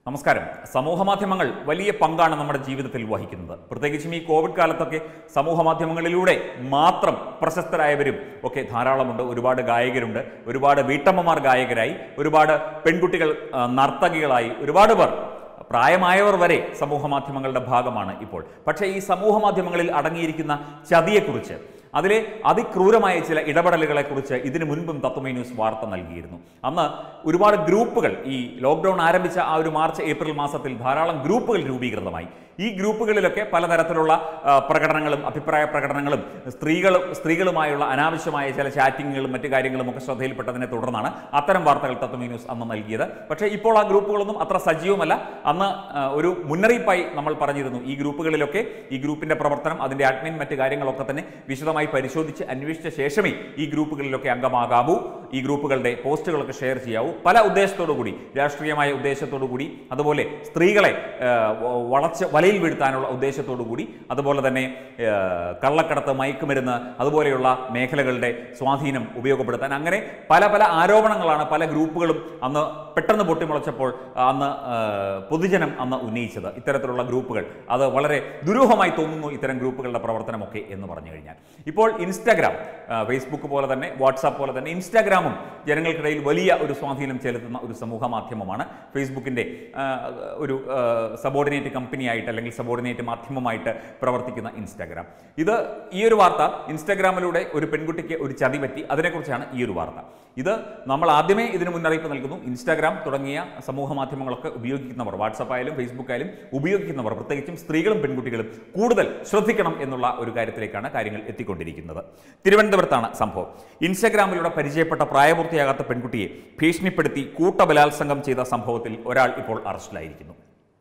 നമസ്കാരം സമൂഹ മാധ്യമങ്ങൾ വലിയ പങ്കാണ് നമ്മുടെ ജീവിതത്തിൽ വഹിക്കുന്നത് പ്രത്യേകിച്ചും ഈ കോവിഡ് കാലത്തൊക്കെ സമൂഹ മാധ്യമങ്ങളിലൂടെ മാത്രം പ്രശസ്തരായവരും ഒക്കെ ധാരാളമുണ്ട് ഒരുപാട് ഗായകരുണ്ട് ഒരുപാട് വീട്ടമ്മമാർ ഗായകരായി ഒരുപാട് പെൺകുട്ടികൾ ആ, നർത്തകികളായി ഒരുപാട് പേർ പ്രായമായവർ വരെ സമൂഹ മാധ്യമങ്ങളുടെ ഭാഗമാണ് ഇപ്പോൾ പക്ഷേ ഈ സമൂഹ മാധ്യമങ്ങളിൽ അടങ്ങിയിരിക്കുന്ന ചതിയെക്കുറിച്ച് അതിലെ അതിക്രൂരമായ ചില ഇടപെടലുകളെക്കുറിച്ച് ഇതിനു മുൻപും തത്വമേ ന്യൂസ് വാർത്ത നൽകിയിരുന്നു അന്ന് ഒരുപാട് ഗ്രൂപ്പുകൾ ഈ ലോക്ക്ഡൗൺ ആരംഭിച്ച ആ ഒരു മാർച്ച് ഏപ്രിൽ മാസത്തിൽ ധാരാളം ഗ്രൂപ്പുകൾ രൂപീകൃതമായി ഈ ഗ്രൂപ്പുകളിലൊക്കെ പലതരത്തിലുള്ള ആ, പ്രകടനങ്ങളും അഭിപ്രായ പ്രകടനങ്ങളും സ്ത്രീകളും സ്ത്രീകളുമായുള്ള അനാവശ്യമായ ചില ചാറ്റിങ്ങുകളും മറ്റു കാര്യങ്ങളും ഒക്കെ ശ്രദ്ധയിൽപ്പെട്ടതിനെ തുടർന്നാണ് അത്തരം വാർത്തകൾ തത്വമേ ന്യൂസ് അന്ന് നൽകിയത് പക്ഷേ ഇപ്പോൾ ആ ഗ്രൂപ്പുകളൊന്നും അത്ര സജീവമല്ല അന്ന് ആ, ഒരു മുന്നറിയിപ്പായി നമ്മൾ പറഞ്ഞിരുന്നു ഈ ഗ്രൂപ്പുകളിലൊക്കെ ഈ ഗ്രൂപ്പിന്റെ പ്രവർത്തനം അതിന്റെ അഡ്മിൻ മറ്റു കാര്യങ്ങളൊക്കെ തന്നെ വിശദമായി പരിശോധിച്ച് അന്വേഷിച്ച ശേഷമേ ഈ ഗ്രൂപ്പുകളിലൊക്കെ അംഗമാകാവൂ ഈ ഗ്രൂപ്പുകളുടെ പോസ്റ്റുകളൊക്കെ ഷെയർ ചെയ്യാവൂ പല ഉദ്ദേശത്തോടു കൂടി രാഷ്ട്രീയമായ ഉദ്ദേശത്തോടു കൂടി അതുപോലെ സ്ത്രീകളെ ആ, വ- വളച്ച് വലയിൽ വീഴ്ത്താനുള്ള ഉദ്ദേശത്തോടു കൂടി അതുപോലെ തന്നെ ആ, കള്ളക്കടത്ത് മയക്കുമരുന്ന് അതുപോലെയുള്ള മേഖലകളുടെ സ്വാധീനം ഉപയോഗപ്പെടുത്താൻ അങ്ങനെ പല പല ആരോപണങ്ങളാണ് പല ഗ്രൂപ്പുകളും അന്ന് പെട്ടെന്ന് പൊട്ടിമുളച്ചപ്പോൾ അന്ന് ആ, പൊതുജനം അന്ന് ഉന്നയിച്ചത് ഇത്തരത്തിലുള്ള ഗ്രൂപ്പുകൾ അത് വളരെ ദുരൂഹമായി തോന്നുന്നു ഇത്തരം ഗ്രൂപ്പുകളുടെ പ്രവർത്തനമൊക്കെ എന്ന് പറഞ്ഞു കഴിഞ്ഞാൽ ഇപ്പോൾ ഇൻസ്റ്റാഗ്രാം ആ, ഫേസ്ബുക്ക് പോലെ തന്നെ വാട്സാപ്പ് പോലെ തന്നെ ഇൻസ്റ്റാഗ്രാമും ജനങ്ങൾക്കിടയിൽ വലിയ ഒരു സ്വാധീനം ചെലുത്തുന്ന ഒരു സമൂഹ മാധ്യമമാണ് ഫേസ്ബുക്കിൻ്റെ ആ, ഒരു സബോർഡിനേറ്റ് കമ്പനിയായിട്ട് അല്ലെങ്കിൽ സബോർഡിനേറ്റ് മാധ്യമമായിട്ട് പ്രവർത്തിക്കുന്ന ഇൻസ്റ്റാഗ്രാം ഇത് ഈ ഒരു വാർത്ത ഇൻസ്റ്റാഗ്രാമിലൂടെ ഒരു പെൺകുട്ടിക്ക് ഒരു ചതി പറ്റി അതിനെക്കുറിച്ചാണ് ഈ ഒരു വാർത്ത ഇത് നമ്മൾ ആദ്യമേ ഇതിന് മുന്നറിയിപ്പ് നൽകുന്നു ഇൻസ്റ്റാഗ്രാം തുടങ്ങിയ സമൂഹ മാധ്യമങ്ങളൊക്കെ ഉപയോഗിക്കുന്നവർ വാട്സപ്പ് ആയാലും ഫേസ്ബുക്ക് ആയാലും ഉപയോഗിക്കുന്നവർ പ്രത്യേകിച്ചും സ്ത്രീകളും പെൺകുട്ടികളും കൂടുതൽ ശ്രദ്ധിക്കണം എന്നുള്ള ഒരു കാര്യത്തിലേക്കാണ് കാര്യങ്ങൾ എത്തിക്കൊണ്ടിരിക്കുന്നത് തിരുവനന്തപുരത്താണ് സംഭവം ഇൻസ്റ്റാഗ്രാമിലൂടെ പരിചയപ്പെട്ട പ്രായപൂർത്തിയാകാത്ത പെൺകുട്ടിയെ ഭീഷണിപ്പെടുത്തി കൂട്ടബലാത്സംഗം ചെയ്ത സംഭവത്തിൽ ഒരാൾ ഇപ്പോൾ അറസ്റ്റിലായിരിക്കുന്നു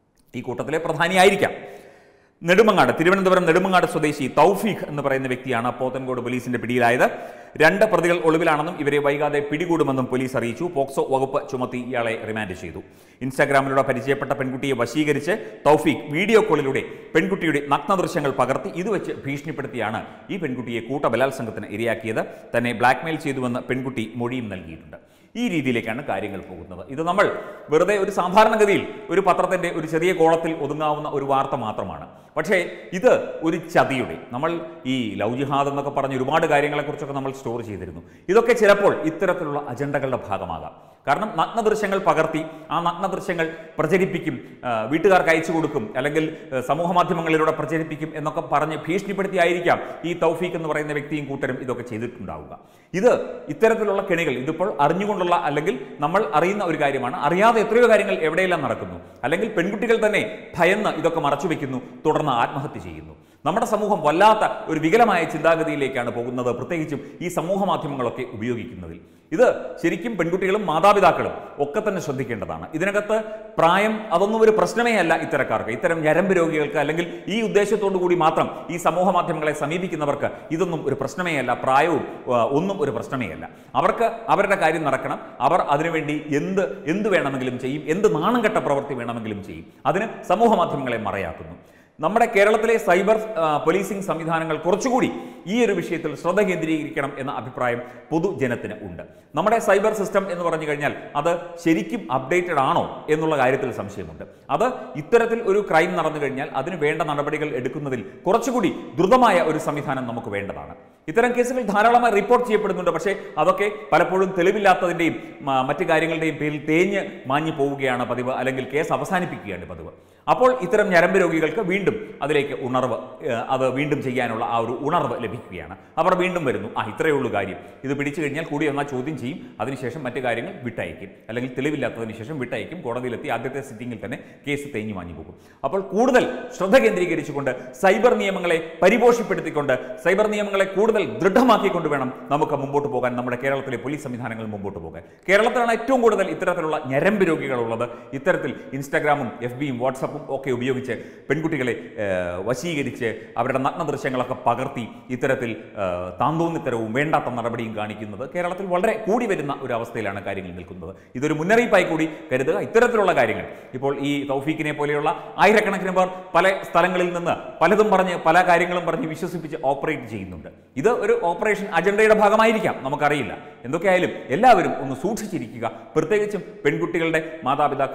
ഈ കൂട്ടത്തിലെ പ്രധാനിയായിരിക്കാം നെടുമങ്ങാട് തിരുവനന്തപുരം നെടുമങ്ങാട് സ്വദേശി തൗഫീഖ് എന്ന് പറയുന്ന വ്യക്തിയാണ് പോത്തൻകോട് പോലീസിന്റെ പിടിയിലായത് രണ്ട് പ്രതികൾ ഒളിവിലാണെന്നും ഇവരെ വൈകാതെ പിടികൂടുമെന്നും പോലീസ് അറിയിച്ചു പോക്സോ വകുപ്പ് ചുമത്തി ഇയാളെ റിമാൻഡ് ചെയ്തു ഇൻസ്റ്റാഗ്രാമിലൂടെ പരിചയപ്പെട്ട പെൺകുട്ടിയെ വശീകരിച്ച് തൗഫീഖ് വീഡിയോ കോളിലൂടെ പെൺകുട്ടിയുടെ നഗ്ന ദൃശ്യങ്ങൾ പകർത്തി ഇത് വെച്ച് ഭീഷണിപ്പെടുത്തിയാണ് ഈ പെൺകുട്ടിയെ കൂട്ടബലാത്സംഗത്തിന് ഇരയാക്കിയത് തന്നെ ബ്ലാക്ക്മെയിൽ ചെയ്തുവെന്ന് പെൺകുട്ടി മൊഴിയും നൽകിയിട്ടുണ്ട് ഈ രീതിയിലേക്കാണ് കാര്യങ്ങൾ പോകുന്നത് ഇത് നമ്മൾ വെറുതെ ഒരു സാധാരണഗതിയിൽ ഒരു പത്രത്തിന്റെ ഒരു ചെറിയ കോളത്തിൽ ഒതുങ്ങാവുന്ന ഒരു വാർത്ത മാത്രമാണ് പക്ഷേ ഇത് ഒരു ചതിയുടെ നമ്മൾ ഈ ലവ് ജിഹാദ് എന്നൊക്കെ പറഞ്ഞ് ഒരുപാട് കാര്യങ്ങളെക്കുറിച്ചൊക്കെ നമ്മൾ സ്റ്റോർ ചെയ്തിരുന്നു ഇതൊക്കെ ചിലപ്പോൾ ഇത്തരത്തിലുള്ള അജണ്ടകളുടെ ഭാഗമാകാം കാരണം നഗ്ന ദൃശ്യങ്ങൾ പകർത്തി ആ നഗ്ന ദൃശ്യങ്ങൾ പ്രചരിപ്പിക്കും ആ, വീട്ടുകാർക്ക് അയച്ചു കൊടുക്കും അല്ലെങ്കിൽ ആ, സമൂഹ മാധ്യമങ്ങളിലൂടെ പ്രചരിപ്പിക്കും എന്നൊക്കെ പറഞ്ഞ് ഭീഷണിപ്പെടുത്തിയായിരിക്കാം ഈ തൗഫീഖ് എന്ന് പറയുന്ന വ്യക്തിയും കൂട്ടരും ഇതൊക്കെ ചെയ്തിട്ടുണ്ടാവുക ഇത് ഇത്തരത്തിലുള്ള കെണികൾ ഇതിപ്പോൾ അറിഞ്ഞുകൊണ്ടുള്ള അല്ലെങ്കിൽ നമ്മൾ അറിയുന്ന ഒരു കാര്യമാണ് അറിയാതെ എത്രയോ കാര്യങ്ങൾ എവിടെയെല്ലാം നടക്കുന്നു അല്ലെങ്കിൽ പെൺകുട്ടികൾ തന്നെ ഭയന്ന് ഇതൊക്കെ മറച്ചു വെക്കുന്നു തുടർന്ന് ആത്മഹത്യ ചെയ്യുന്നു നമ്മുടെ സമൂഹം വല്ലാത്ത ഒരു വികലമായ ചിന്താഗതിയിലേക്കാണ് പോകുന്നത് പ്രത്യേകിച്ചും ഈ സമൂഹ മാധ്യമങ്ങളൊക്കെ ഉപയോഗിക്കുന്നതിൽ ഇത് ശരിക്കും പെൺകുട്ടികളും മാതാപിതാക്കളും ഒക്കെ തന്നെ ശ്രദ്ധിക്കേണ്ടതാണ് ഇതിനകത്ത് പ്രായം അതൊന്നും ഒരു പ്രശ്നമേ അല്ല ഇത്തരക്കാർക്ക് ഇത്തരം ഞരമ്പ് രോഗികൾക്ക് അല്ലെങ്കിൽ ഈ ഉദ്ദേശത്തോടു കൂടി മാത്രം ഈ സമൂഹ മാധ്യമങ്ങളെ സമീപിക്കുന്നവർക്ക് ഇതൊന്നും ഒരു പ്രശ്നമേ അല്ല പ്രായവും ആ, ഒന്നും ഒരു പ്രശ്നമേ അല്ല അവർക്ക് അവരുടെ കാര്യം നടക്കണം അവർ അതിനുവേണ്ടി എന്ത് എന്ത് വേണമെങ്കിലും ചെയ്യും എന്ത് നാണം കെട്ട പ്രവൃത്തി വേണമെങ്കിലും ചെയ്യും അതിന് സമൂഹ മാധ്യമങ്ങളെ മറയാക്കുന്നു നമ്മുടെ കേരളത്തിലെ സൈബർ ആ, പോലീസിംഗ് സംവിധാനങ്ങൾ കുറച്ചുകൂടി ഈ ഒരു വിഷയത്തിൽ ശ്രദ്ധ കേന്ദ്രീകരിക്കണം എന്ന അഭിപ്രായം പൊതുജനത്തിന് ഉണ്ട് നമ്മുടെ സൈബർ സിസ്റ്റം എന്ന് പറഞ്ഞു കഴിഞ്ഞാൽ അത് ശരിക്കും അപ്ഡേറ്റഡ് ആണോ എന്നുള്ള കാര്യത്തിൽ സംശയമുണ്ട് അത് ഇത്തരത്തിൽ ഒരു ക്രൈം നടന്നു കഴിഞ്ഞാൽ അതിന് വേണ്ട നടപടികൾ എടുക്കുന്നതിൽ കുറച്ചുകൂടി ദ്രുതമായ ഒരു സംവിധാനം നമുക്ക് വേണ്ടതാണ് ഇത്തരം കേസുകൾ ധാരാളമായി റിപ്പോർട്ട് ചെയ്യപ്പെടുന്നുണ്ട് പക്ഷേ അതൊക്കെ പലപ്പോഴും തെളിവില്ലാത്തതിൻ്റെയും മ- മറ്റു കാര്യങ്ങളുടെയും പേരിൽ തേഞ്ഞ് മാഞ്ഞു പോവുകയാണ് പതിവ് അല്ലെങ്കിൽ കേസ് അവസാനിപ്പിക്കുകയാണ് പതിവ് അപ്പോൾ ഇത്തരം ഞരമ്പ് രോഗികൾക്ക് വീണ്ടും അതിലേക്ക് ഉണർവ് ഏഹ്, അത് വീണ്ടും ചെയ്യാനുള്ള ആ ഒരു ഉണർവ് ലഭിക്കുകയാണ് അവർ വീണ്ടും വരുന്നു ആ ഇത്രയേ ഉള്ളൂ കാര്യം ഇത് പിടിച്ചു കഴിഞ്ഞാൽ കൂടി എന്നാൽ ചോദ്യം ചെയ്യും അതിനുശേഷം മറ്റു കാര്യങ്ങൾ വിട്ടയക്കും അല്ലെങ്കിൽ തെളിവില്ലാത്തതിന് ശേഷം വിട്ടയക്കും കോടതിയിലെത്തി ആദ്യത്തെ സിറ്റിംഗിൽ തന്നെ കേസ് തേഞ്ഞു മാഞ്ഞു പോകും അപ്പോൾ കൂടുതൽ ശ്രദ്ധ കേന്ദ്രീകരിച്ചുകൊണ്ട് സൈബർ നിയമങ്ങളെ പരിപോഷിപ്പെടുത്തിക്കൊണ്ട് സൈബർ നിയമങ്ങളെ കൂടുതൽ ദൃഢമാക്കിക്കൊണ്ട് വേണം നമുക്ക് മുമ്പോട്ട് പോകാൻ നമ്മുടെ കേരളത്തിലെ പോലീസ് സംവിധാനങ്ങൾ മുമ്പോട്ട് പോകാൻ കേരളത്തിലാണ് ഏറ്റവും കൂടുതൽ ഇത്തരത്തിലുള്ള ഞരമ്പ് രോഗികളുള്ളത് ഇത്തരത്തിൽ ഇൻസ്റ്റാഗ്രാമും എഫ് ബിയും വാട്സപ്പും ഒക്കെ ഉപയോഗിച്ച് പെൺകുട്ടികളെ ഏഹ്, വശീകരിച്ച് അവരുടെ നഗ്ന ദൃശ്യങ്ങളൊക്കെ പകർത്തി ഇത്തരത്തിൽ ഏഹ്, താന്തോന്നിത്തരവും വേണ്ടാത്ത നടപടിയും കാണിക്കുന്നത് കേരളത്തിൽ വളരെ കൂടി വരുന്ന ഒരു അവസ്ഥയിലാണ് കാര്യങ്ങൾ നിൽക്കുന്നത് ഇതൊരു മുന്നറിയിപ്പായി കൂടി കരുതുക ഇത്തരത്തിലുള്ള കാര്യങ്ങൾ ഇപ്പോൾ ഈ തൗഫീഖിനെ പോലെയുള്ള ആയിരക്കണക്കിന് പേർ പല സ്ഥലങ്ങളിൽ നിന്ന് പലതും പറഞ്ഞ് പല കാര്യങ്ങളും പറഞ്ഞ് വിശ്വസിപ്പിച്ച് ഓപ്പറേറ്റ് ചെയ്യുന്നുണ്ട് ഇത് ഒരു ഓപ്പറേഷൻ അജണ്ടയുടെ ഭാഗമായിരിക്കാം നമുക്കറിയില്ല എന്തൊക്കെയായാലും എല്ലാവരും ഒന്ന് സൂക്ഷിച്ചിരിക്കുക പ്രത്യേകിച്ചും പെൺകുട്ടികളുടെ മാതാപിതാക്കളും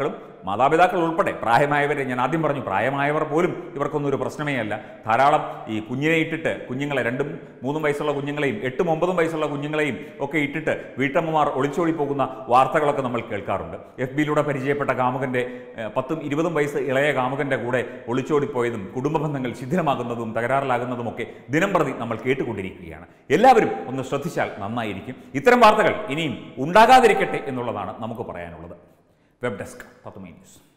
മാതാപിതാക്കൾ ഉൾപ്പെടെ പ്രായമായവരെ ഞാൻ ആദ്യം പറഞ്ഞു പ്രായമായവർ പോലും ഇവർക്കൊന്നും ഒരു പ്രശ്നമേ അല്ല ധാരാളം ഈ കുഞ്ഞിനെ ഇട്ടിട്ട് കുഞ്ഞുങ്ങളെ രണ്ടും മൂന്നും വയസ്സുള്ള കുഞ്ഞുങ്ങളെയും എട്ടും ഒമ്പതും വയസ്സുള്ള കുഞ്ഞുങ്ങളെയും ഒക്കെ ഇട്ടിട്ട് വീട്ടമ്മമാർ ഒളിച്ചോടി പോകുന്ന വാർത്തകളൊക്കെ നമ്മൾ കേൾക്കാറുണ്ട് എഫ് ബിയിലൂടെ പരിചയപ്പെട്ട കാമുകന്റെ ഏഹ്, പത്തും ഇരുപതും വയസ്സ് ഇളയ കാമുകന്റെ കൂടെ ഒളിച്ചോടിപ്പോയതും കുടുംബ ബന്ധങ്ങൾ ശിഥിലമാകുന്നതും തകരാറിലാകുന്നതും ഒക്കെ ദിനം പ്രതി നമ്മൾ കേട്ടുകൊണ്ടിരിക്കുകയാണ് എല്ലാവരും ഒന്ന് ശ്രദ്ധിച്ചാൽ നന്നായിരിക്കും ഇത്തരം വാർത്തകൾ ഇനിയും ഉണ്ടാകാതിരിക്കട്ടെ എന്നുള്ളതാണ് നമുക്ക് പറയാനുള്ളത് വെബ് ഡെസ്ക് പത്തുമൈ ന്യൂസ്